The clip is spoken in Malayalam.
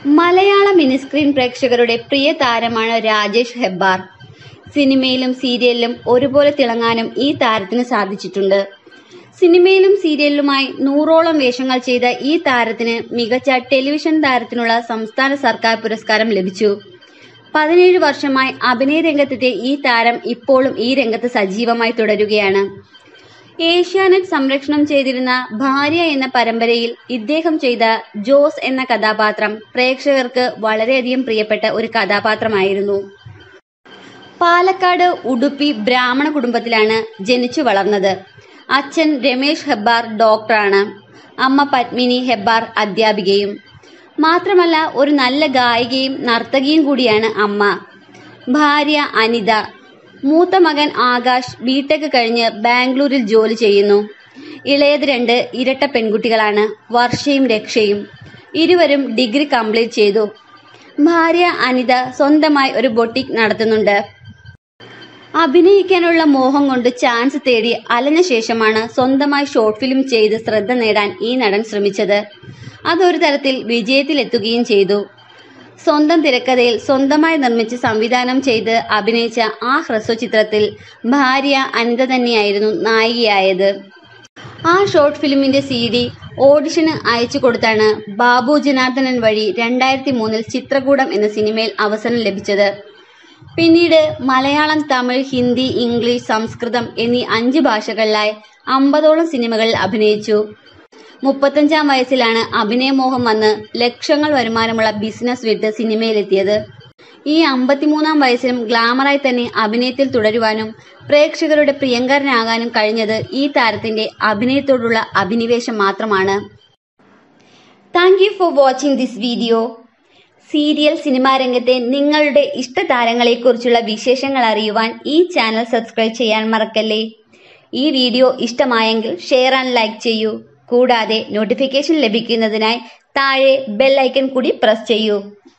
മലയാള മിനിസ്ക്രീൻ പ്രേക്ഷകരുടെ പ്രിയ താരമാണ് രാജേഷ് ഹെബ്ബാർ സിനിമയിലും സീരിയലിലും ഒരുപോലെ തിളങ്ങാനും ഈ താരത്തിന് സാധിച്ചിട്ടുണ്ട് സിനിമയിലും സീരിയലിലുമായി നൂറോളം വേഷങ്ങൾ ചെയ്ത ഈ താരത്തിന് മികച്ച ടെലിവിഷൻ താരത്തിനുള്ള സംസ്ഥാന സർക്കാർ പുരസ്കാരം ലഭിച്ചു പതിനേഴ് വർഷമായി അഭിനയ രംഗത്തെത്തിയ ഈ താരം ഇപ്പോഴും ഈ രംഗത്ത് സജീവമായി തുടരുകയാണ് ഏഷ്യാനെറ്റ് സംരക്ഷണം ചെയ്തിരുന്ന ഭാര്യ എന്ന പരമ്പരയിൽ ഇദ്ദേഹം ചെയ്ത ജോസ് എന്ന കഥാപാത്രം പ്രേക്ഷകർക്ക് വളരെയധികം പ്രിയപ്പെട്ട ഒരു കഥാപാത്രമായിരുന്നു പാലക്കാട് ഉടുപ്പി ബ്രാഹ്മണ കുടുംബത്തിലാണ് ജനിച്ചു വളർന്നത് അച്ഛൻ രമേശ് ഹെബ്ബാർ ഡോക്ടറാണ് അമ്മ പത്മിനി ഹെബ്ബാർ അധ്യാപികയും മാത്രമല്ല ഒരു നല്ല ഗായികയും നർത്തകിയും കൂടിയാണ് അമ്മ ഭാര്യ അനിത മൂത്ത മകൻ ആകാശ് ബിടെക് കഴിഞ്ഞ് ബാംഗ്ലൂരിൽ ജോലി ചെയ്യുന്നു ഇളയത് രണ്ട് ഇരട്ട പെൺകുട്ടികളാണ് വർഷയും രക്ഷയും ഇരുവരും ഡിഗ്രി കംപ്ലീറ്റ് ചെയ്തു ഭാര്യ അനിത സ്വന്തമായി ഒരു ബൊട്ടിക് നടത്തുന്നുണ്ട് അഭിനയിക്കാനുള്ള മോഹം കൊണ്ട് ചാൻസ് തേടി അലഞ്ഞ ശേഷമാണ് സ്വന്തമായി ഷോർട്ട് ഫിലിം ചെയ്ത് ശ്രദ്ധ നേടാൻ ഈ നടൻ ശ്രമിച്ചത് അതൊരു തരത്തിൽ വിജയത്തിലെത്തുകയും ചെയ്തു സ്വന്തം തിരക്കഥയിൽ സ്വന്തമായി നിർമ്മിച്ച് സംവിധാനം ചെയ്ത് അഭിനയിച്ച ആ ഹ്രസ്വ ചിത്രത്തിൽ ഭാര്യ അനിത തന്നെയായിരുന്നു നായികയായത് ആ ഷോർട്ട് ഫിലിമിന്റെ സി ഡി ഓഡിഷന് അയച്ചു കൊടുത്താണ് ബാബു ജനാർദ്ദനൻ വഴി രണ്ടായിരത്തി മൂന്നിൽ ചിത്രകൂടം എന്ന സിനിമയിൽ അവസരം ലഭിച്ചത് പിന്നീട് മലയാളം തമിഴ് ഹിന്ദി ഇംഗ്ലീഷ് സംസ്കൃതം എന്നീ അഞ്ച് ഭാഷകളിലായി അമ്പതോളം സിനിമകളിൽ അഭിനയിച്ചു മുപ്പത്തഞ്ചാം വയസ്സിലാണ് അഭിനയമോഹം വന്ന് ലക്ഷങ്ങൾ വരുമാനമുള്ള ബിസിനസ് വിട്ട് സിനിമയിലെത്തിയത് ഈ അമ്പത്തിമൂന്നാം വയസ്സിലും ഗ്ലാമറായി തന്നെ അഭിനയത്തിൽ തുടരുവാനും പ്രേക്ഷകരുടെ പ്രിയങ്കരനാകാനും കഴിഞ്ഞത് ഈ താരത്തിന്റെ അഭിനയത്തോടുള്ള അഭിനിവേശം മാത്രമാണ് thank you for watching this video serial cinema രംഗത്തെ നിങ്ങളുടെ ഇഷ്ട താരങ്ങളെക്കുറിച്ചുള്ള വിശേഷങ്ങൾ അറിയുവാൻ ഈ ചാനൽ സബ്സ്ക്രൈബ് ചെയ്യാൻ മറക്കല്ലേ ഈ വീഡിയോ ഇഷ്ടമായെങ്കിൽ ഷെയർ ആൻഡ് ലൈക്ക് ചെയ്യൂ കൂടാതെ നോട്ടിഫിക്കേഷൻ ലഭിക്കുന്നതിനായി താഴെ ബെൽ ഐക്കൺ കൂടി പ്രസ് ചെയ്യൂ